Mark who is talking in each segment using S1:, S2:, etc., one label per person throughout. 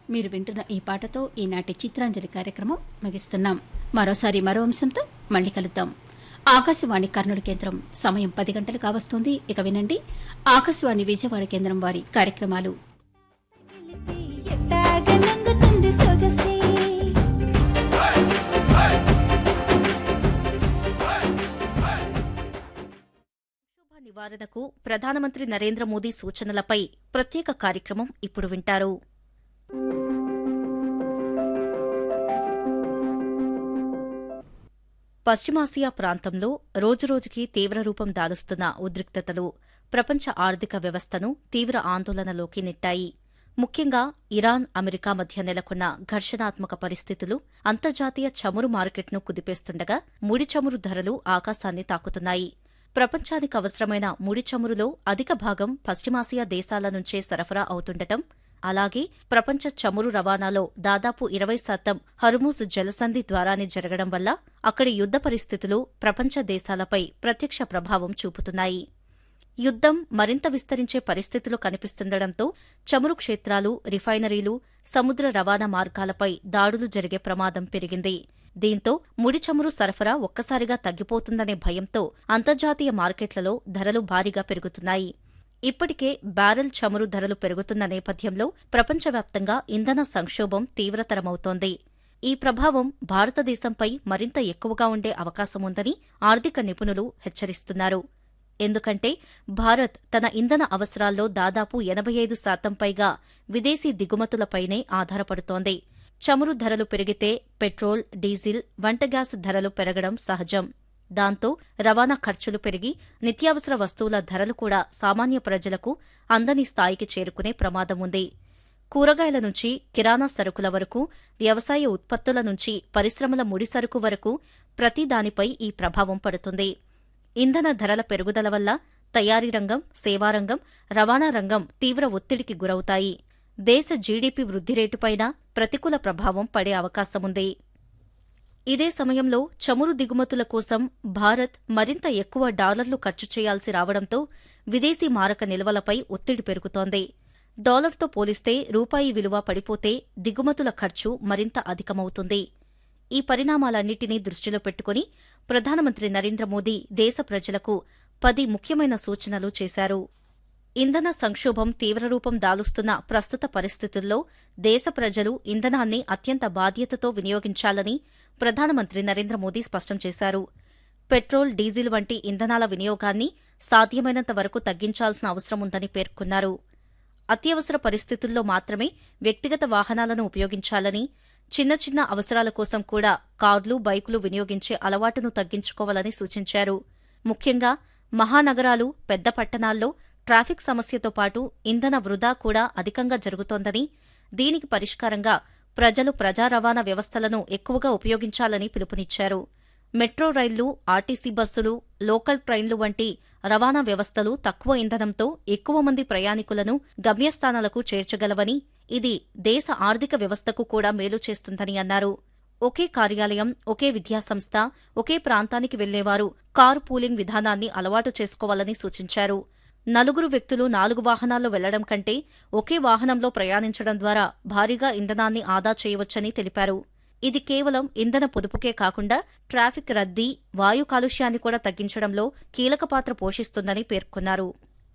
S1: మీరు వింటున్న ఈ పాటతో ఈనాటి చిత్రాంజలి కార్యక్రమం ముగిస్తున్నాం మరోసారి మరో అంశంతో మళ్ళీ కలుద్దాం ఆకాశవాణి కర్నూలు కేంద్రం సమయం పది గంటలు కావస్తోంది ఇక వినండి ఆకాశవాణి విజయవాడ కేంద్రం వారి కార్యక్రమాలు
S2: ఎట్టాగలంగుతుంది సొగసే
S3: శోభ నివారణకు ప్రధానమంత్రి నరేంద్ర మోదీ సూచనలపై ప్రత్యేక కార్యక్రమం ఇప్పుడు వింటారు పశ్చిమాసియా ప్రాంతంలో రోజురోజుకి తీవ్ర రూపం దాలుస్తున్న ఉద్రిక్తతలు ప్రపంచ ఆర్థిక వ్యవస్థను తీవ్ర ఆందోళనలోకి నెట్టాయి ముఖ్యంగా ఇరాన్ అమెరికా మధ్య నెలకొన్న ఘర్షణాత్మక పరిస్థితులు అంతర్జాతీయ చమురు మార్కెట్ను కుదిపేస్తుండగా ముడి చమురు ధరలు ఆకాశాన్ని తాకుతున్నాయి ప్రపంచానికి అవసరమైన ముడి చమురులో అధిక భాగం పశ్చిమాసియా దేశాల నుంచే సరఫరా అవుతుండటం అలాగే ప్రపంచ చమురు రవాణాలో దాదాపు ఇరవై శాతం హర్మూజ్ జలసంధి ద్వారానే జరగడం వల్ల అక్కడి యుద్ద పరిస్థితులు ప్రపంచ దేశాలపై ప్రత్యక్ష ప్రభావం చూపుతున్నాయి యుద్దం మరింత విస్తరించే పరిస్థితులు కనిపిస్తుండటంతో చమురు క్షేత్రాలు రిఫైనరీలు సముద్ర రవాణా మార్గాలపై దాడులు జరిగే ప్రమాదం పెరిగింది దీంతో ముడి చమురు సరఫరా ఒక్కసారిగా తగ్గిపోతుందనే భయంతో అంతర్జాతీయ మార్కెట్లలో ధరలు భారీగా పెరుగుతున్నాయి ఇప్పటికే బ్యారెల్ చమురు ధరలు పెరుగుతున్న నేపథ్యంలో ప్రపంచవ్యాప్తంగా ఇంధన సంక్షోభం తీవ్రతరమవుతోంది ఈ ప్రభావం భారతదేశంపై మరింత ఎక్కువగా ఉండే అవకాశముందని ఆర్థిక నిపుణులు హెచ్చరిస్తున్నారు ఎందుకంటే భారత్ తన ఇంధన అవసరాల్లో దాదాపు ఎనభై ఐదు శాతం పైగా విదేశీ దిగుమతులపైనే ఆధారపడుతోంది చమురు ధరలు పెరిగితే పెట్రోల్ డీజిల్ వంట గ్యాస్ ధరలు పెరగడం సహజం దాంతో రవాణా ఖర్చులు పెరిగి నిత్యావసర వస్తువుల ధరలు కూడా సామాన్య ప్రజలకు అందని స్థాయికి చేరుకునే ప్రమాదం ఉంది కూరగాయల నుంచి కిరాణా సరుకుల వరకు వ్యవసాయ ఉత్పత్తుల నుంచి పరిశ్రమల ముడి సరుకు వరకు ప్రతి దానిపై ఈ ప్రభావం పడుతుంది ఇంధన ధరల పెరుగుదల వల్ల తయారీ రంగం సేవారంగం రవాణా రంగం తీవ్ర ఒత్తిడికి గురవుతాయి దేశ జీడీపీ వృద్ధి రేటుపైన ప్రతికూల ప్రభావం పడే అవకాశముంది ఇదే సమయంలో చమురు దిగుమతుల కోసం భారత్ మరింత ఎక్కువ డాలర్లు ఖర్చు చేయాల్సి రావడంతో విదేశీ మారక నిల్వలపై ఒత్తిడి పెరుగుతోంది డాలర్తో పోలిస్తే రూపాయి విలువ పడిపోతే దిగుమతుల ఖర్చు మరింత అధికమవుతుంది ఈ పరిణామాలన్నింటినీ దృష్టిలో పెట్టుకుని ప్రధానమంత్రి నరేంద్ర మోదీ దేశ ప్రజలకు పది ముఖ్యమైన సూచనలు చేశారు ఇంధన సంక్షోభం తీవ్రరూపం దాలుస్తున్న ప్రస్తుత పరిస్థితుల్లో దేశ ప్రజలు ఇంధనాన్ని అత్యంత బాధ్యతతో వినియోగించాలని ప్రధానమంత్రి నరేంద్ర మోదీ స్పష్టం చేశారు పెట్రోల్ డీజిల్ వంటి ఇంధనాల వినియోగాన్ని సాధ్యమైనంత వరకు తగ్గించాల్సిన అవసరం ఉందని పేర్కొన్నారు అత్యవసర పరిస్థితుల్లో మాత్రమే వ్యక్తిగత వాహనాలను ఉపయోగించాలని చిన్న చిన్న అవసరాల కోసం కూడా కార్లు బైకులు వినియోగించే అలవాటును తగ్గించుకోవాలని సూచించారు ముఖ్యంగా మహానగరాలు పెద్ద పట్టణాల్లో ట్రాఫిక్ సమస్యతో పాటు ఇంధన వృధా కూడా అధికంగా జరుగుతోందని దీనికి పరిష్కారంగా ప్రజలు ప్రజా రవాణా వ్యవస్థలను ఎక్కువగా ఉపయోగించాలని పిలుపునిచ్చారు మెట్రో రైళ్లు ఆర్టీసీ బస్సులు లోకల్ ట్రైన్లు వంటి రవాణా వ్యవస్థలు తక్కువ ఇంధనంతో ఎక్కువ మంది ప్రయాణికులను గమ్యస్థానాలకు చేర్చగలవని ఇది దేశ ఆర్థిక వ్యవస్థకు కూడా మేలు చేస్తుందని అన్నారు ఒకే కార్యాలయం ఒకే విద్యాసంస్థ ఒకే ప్రాంతానికి వెళ్లేవారు కారు పూలింగ్ విధానాన్ని అలవాటు చేసుకోవాలని సూచించారు నలుగురు వ్యక్తులు నాలుగు వాహనాల్లో వెళ్లడం కంటే ఒకే వాహనంలో ప్రయాణించడం ద్వారా భారీగా ఇంధనాన్ని ఆదా చేయవచ్చని తెలిపారు ఇది కేవలం ఇంధన పొదుపుకే కాకుండా ట్రాఫిక్ రద్దీ వాయు కాలుష్యాన్ని కూడా తగ్గించడంలో కీలక పాత్ర పోషిస్తుందని పేర్కొన్నారు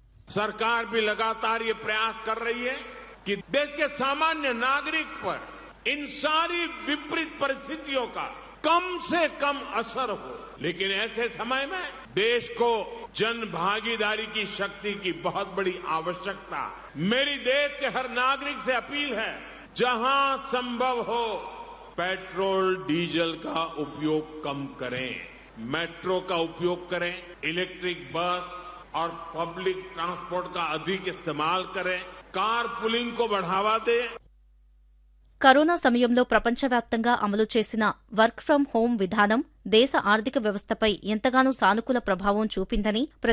S4: सरकार भी लगातार ये प्रयास कर रही है कि देश के सामान्य नागरिक पर इन सारी विपरीत परिस्थितियों का कम से कम असर हो लेकिन ऐसे समय में देश को जन भागीदारी की शक्ति की बहुत बड़ी आवश्यकता है। मेरी देश के हर नागरिक से अपील है जहां संभव हो पेट्रोल डीजल का उपयोग कम करें मेट्रो का उपयोग करें इलेक्ट्रिक बस और पब्लिक ट्रांसपोर्ट का अधिक इस्तेमाल करें कार पुलिंग को बढ़ावा दें
S3: కరోనా సమయంలో ప్రపంచవ్యాప్తంగా అమలు చేసిన వర్క్ ఫ్రం హోం విధానం దేశ ఆర్థిక వ్యవస్థపై ఎంతగానో సానుకూల ప్రభావం చూపిందని